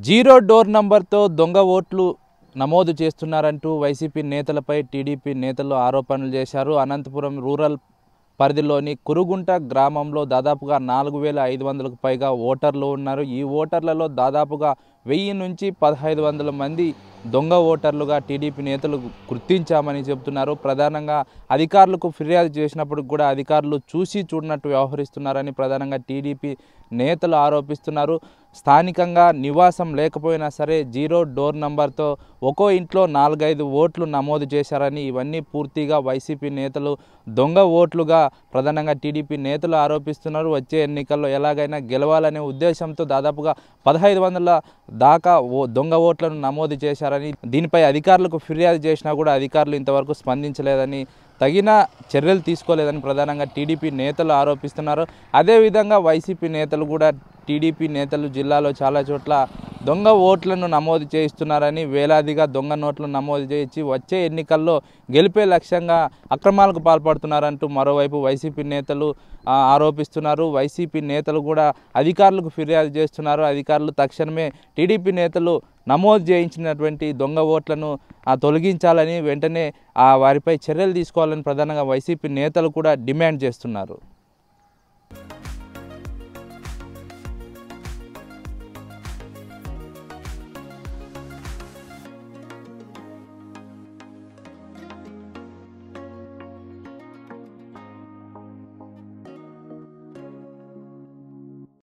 zero door నంబర్తో దొంగ ఓట్లు నమోదు చేస్తున్నారంటూ వైసీపీ నేతలపై టీడీపీ నేతలు ఆరోపణలు చేశారు అనంతపురం రూరల్ పరిధిలోని కురుగుంట గ్రామంలో దాదాపుగా నాలుగు వేల ఐదు వందలకు పైగా ఓటర్లు ఉన్నారు ఈ ఓటర్లలో దాదాపుగా వెయ్యి నుంచి పదహైదు వందల మంది దొంగ ఓటర్లుగా టీడీపీ నేతలు గుర్తించామని చెబుతున్నారు ప్రధానంగా అధికారులకు ఫిర్యాదు చేసినప్పుడు కూడా అధికారులు చూసి చూడనట్టు వ్యవహరిస్తున్నారని ప్రధానంగా టీడీపీ నేతలు ఆరోపిస్తున్నారు స్థానికంగా నివాసం లేకపోయినా సరే జీరో డోర్ నంబర్తో ఒక్కో ఇంట్లో నాలుగైదు ఓట్లు నమోదు చేశారని ఇవన్నీ పూర్తిగా వైసీపీ నేతలు దొంగ ఓట్లుగా ప్రధానంగా టీడీపీ నేతలు ఆరోపిస్తున్నారు వచ్చే ఎన్నికల్లో ఎలాగైనా గెలవాలనే ఉద్దేశంతో దాదాపుగా పదహైదు వందల దాకా ఓ దొంగ ఓట్లను నమోదు చేశారని దీనిపై అధికారులకు ఫిర్యాదు చేసినా కూడా అధికారులు ఇంతవరకు స్పందించలేదని తగిన చర్యలు తీసుకోలేదని ప్రధానంగా టీడీపీ నేతలు ఆరోపిస్తున్నారు అదేవిధంగా వైసీపీ నేతలు కూడా టీడీపీ నేతలు జిల్లాలో చాలా చోట్ల దొంగ ఓట్లను నమోదు చేయిస్తున్నారని వేలాదిగా దొంగ నోట్లు నమోదు చేయించి వచ్చే ఎన్నికల్లో గెలిపే లక్ష్యంగా అక్రమాలకు పాల్పడుతున్నారంటూ మరోవైపు వైసీపీ నేతలు ఆ, ఆరోపిస్తున్నారు వైసీపీ నేతలు కూడా అధికారులకు ఫిర్యాదు చేస్తున్నారు అధికారులు తక్షణమే టీడీపీ నేతలు నమోదు చేయించినటువంటి దొంగ ఓట్లను ఆ, తొలగించాలని వెంటనే ఆ వారిపై చర్యలు తీసుకోవాలని ప్రధానంగా వైసీపీ నేతలు కూడా డిమాండ్ చేస్తున్నారు